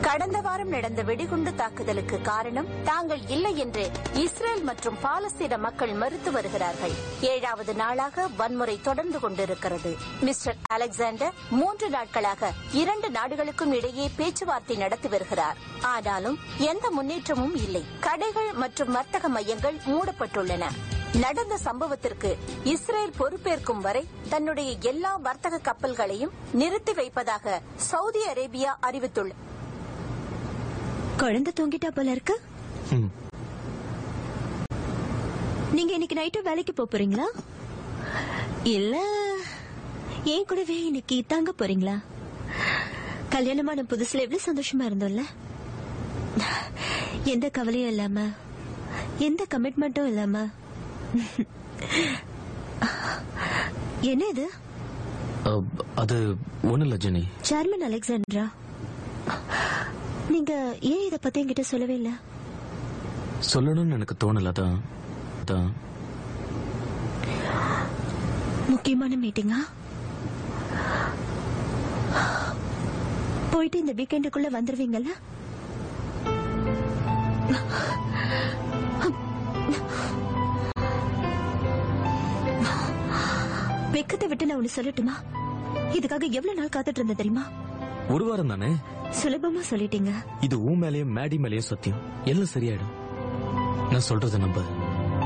கடந்த வாரம் நடந்த வெடிகுண்டு தாக்குதலுக்கு காரணம் தாங்கள் இல்லை என்று இஸ்ரேல் மற்றும் பாலஸ்தீன மக்கள் மறுத்து வருகிறார்கள் ஏழாவது நாளாக வன்முறை தொடர்ந்து கொண்டிருக்கிறது மிஸ்டர் அலெக்சாண்டர் மூன்று நாட்களாக இரண்டு நாடுகளுக்கும் இடையே பேச்சுவார்த்தை நடத்தி வருகிறார் ஆனாலும் எந்த முன்னேற்றமும் இல்லை கடைகள் மற்றும் வர்த்தக மையங்கள் மூடப்பட்டுள்ளன நடந்த சம்பவத்திற்கு இஸ்ரேல் பொறுப்பேற்கும் வரை தன்னுடைய எல்லா வர்த்தக கப்பல்களையும் நிறுத்தி வைப்பதாக சவுதி அரேபியா அறிவித்துள்ளது குழந்தை தூங்கிட்டா போல இருக்கு ம். நீங்க இன்னைக்கு நைட்டு வேலைக்கு போப் போறீங்களா இல்ல ஏன் கூடவே இன்னைக்கு தாங்க போறீங்களா கல்யாணமான புதுசுல எவ்வளவு சந்தோஷமா இருந்தோம்ல எந்த கவலையும் இல்லாம எந்த கமிட்மெண்ட்டும் இல்லாம என்ன இது அஹ், அது ஒண்ணு இல்ல ஜெனி சேர்மன் அலெக்சாண்ட்ரா நீங்க ஏன் இத பத்தி என்கிட்ட சொல்லவே இல்ல சொல்லணும்னு எனக்கு தோணல அதான் அதான் முக்கியமான மீட்டிங்கா போயிட்டு இந்த வீக்கெண்டுக்குள்ள வந்துருவீங்கல்ல வெக்கத்தை விட்டு நான் ஒண்ணு சொல்லட்டுமா இதுக்காக எவ்வளவு நாள் காத்துட்டு இருந்தேன் தெரியுமா ஒரு வாரம் தானே சுலபமா சொல்லிட்டீங்க இது ஊ மேலயும் மேடி மேலயும் சத்தியம் எல்லாம் சரியாயிடும் நான் சொல்றத நம்ப